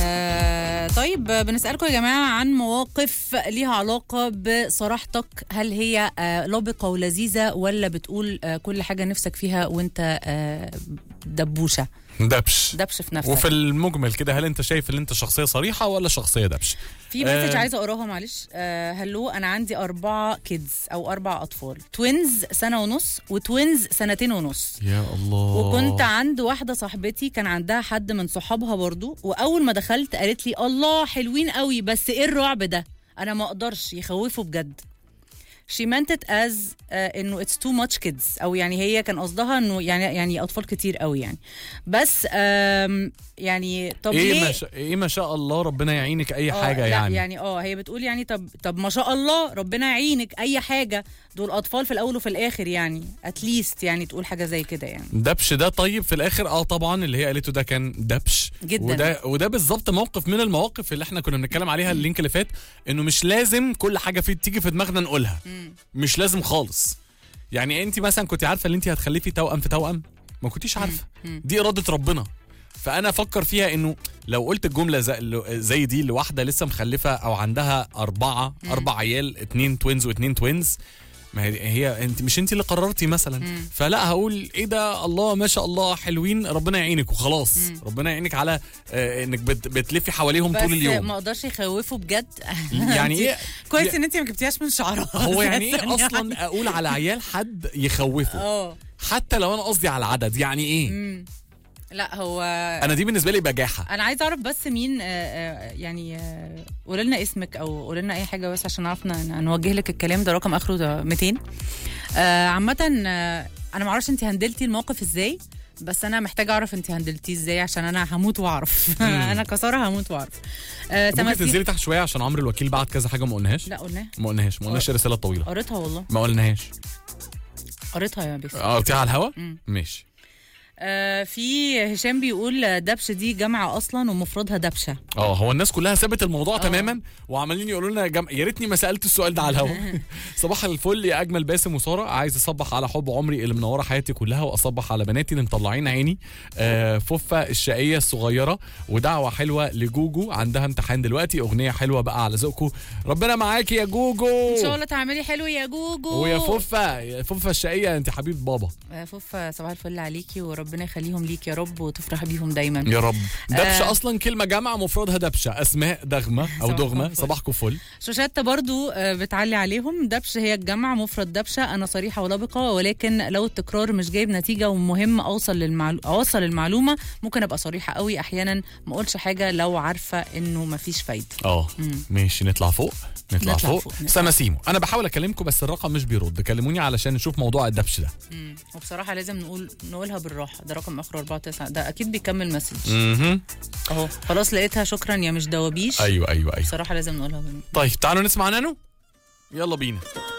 آه طيب بنسألكم يا جماعة عن مواقف ليها علاقة بصراحتك هل هي آه لبقة ولذيذة ولا بتقول آه كل حاجة نفسك فيها وانت آه دبوشة دبش دبش في نفسك وفي المجمل كده هل انت شايف ان انت شخصيه صريحه ولا شخصيه دبش في مسج آه. عايزه اقراها معلش آه هلو انا عندي اربعه كيدز او اربع اطفال توينز سنه ونص وتوينز سنتين ونص يا الله وكنت عند واحده صاحبتي كان عندها حد من صحابها برضو واول ما دخلت قالت لي الله حلوين قوي بس ايه الرعب ده انا ما اقدرش يخوفوا بجد she meant it as uh, انه it's too much kids او يعني هي كان قصدها انه يعني يعني اطفال كتير قوي يعني بس um, يعني طب ايه ليه ما شاء ايه ما شاء الله ربنا يعينك اي آه، حاجه لا يعني, يعني اه هي بتقول يعني طب طب ما شاء الله ربنا يعينك اي حاجه دول اطفال في الاول وفي الاخر يعني اتليست يعني تقول حاجه زي كده يعني دبش ده طيب في الاخر اه طبعا اللي هي قالته ده كان دبش جداً. وده وده بالظبط موقف من المواقف اللي احنا كنا بنتكلم عليها اللينك اللي فات انه مش لازم كل حاجه في تيجي في دماغنا نقولها مش لازم خالص يعني انت مثلا كنت عارفه ان انت هتخلفي توأم في توأم ما كنتيش عارفه دي اراده ربنا فانا افكر فيها انه لو قلت الجمله زي, زي دي لواحده لسه مخلفه او عندها اربعه اربع عيال اتنين توينز واتنين توينز ما هي, هي انت مش انت اللي قررتي مثلا فلا هقول ايه ده الله ما شاء الله حلوين ربنا يعينك وخلاص ربنا يعينك على آه انك بت بتلفي حواليهم بس طول اليوم ما اقدرش يخوفوا بجد يعني ايه كويس ان انت ما جبتيهاش من شعرها هو يعني أساساً ايه اصلا اقول على عيال حد يخوفه اه حتى لو انا قصدي على العدد يعني ايه لا هو انا دي بالنسبه لي بجاحه انا عايزه اعرف بس مين آه، آه، يعني آه، قولي لنا اسمك او قولي لنا اي حاجه بس عشان نعرف ن- نوجه لك الكلام ده رقم اخره ده 200 آه، عامه آه، انا ما اعرفش انت هندلتي الموقف ازاي بس انا محتاجه اعرف انت هندلتيه ازاي عشان انا هموت واعرف انا كساره هموت واعرف آه، ممكن تماثيل- تنزلي تحت شويه عشان عمرو الوكيل بعت كذا حاجه ما قلناهاش لا قلناها ما قلناهاش ما قلناش الرساله الطويله قريتها والله ما قلناهاش قريتها يا بس اه قلتيها على الهوا ماشي آه في هشام بيقول دبش دي جامعه اصلا ومفردها دبشه اه هو الناس كلها سابت الموضوع تماما وعمالين يقولوا لنا يا, جم... يا ريتني ما سالت السؤال ده على الهوا صباح الفل يا اجمل باسم وساره عايز اصبح على حب عمري اللي منوره حياتي كلها واصبح على بناتي اللي مطلعين عيني آه فوفا الشقيه الصغيره ودعوه حلوه لجوجو عندها امتحان دلوقتي اغنيه حلوه بقى على ذوقكم ربنا معاكي يا جوجو ان شاء الله تعملي حلو يا جوجو ويا فوفا يا فوفا الشقيه انت حبيب بابا آه، فوفا صباح الفل عليكي وربنا يخليهم ليك يا رب وتفرحي بيهم دايما يا رب دبشه آه. اصلا كلمه جامعه مفردها دبشه اسماء دغمه او صباحكم دغمه فل. صباحكم فل شوشتة برضو آه، بتعلي عليهم دبش هي الجمع مفرد دبشة أنا صريحة ولبقة ولكن لو التكرار مش جايب نتيجة ومهم أوصل للمعلو... أوصل المعلومة ممكن أبقى صريحة قوي أحيانا ما أقولش حاجة لو عارفة إنه مفيش فايدة اه ماشي نطلع فوق نطلع, نطلع فوق, فوق، نطلع. سماسيمو انا بحاول اكلمكم بس الرقم مش بيرد كلموني علشان نشوف موضوع الدبش ده مم. وبصراحة لازم نقول نقولها بالراحة ده رقم آخره 49 ده أكيد بيكمل مسج اها أهو خلاص لقيتها شكرا يا مش دوابيش ايوه ايوه ايوه بصراحة لازم نقولها بالراحة طيب تعالوا نسمع نانو يلا بينا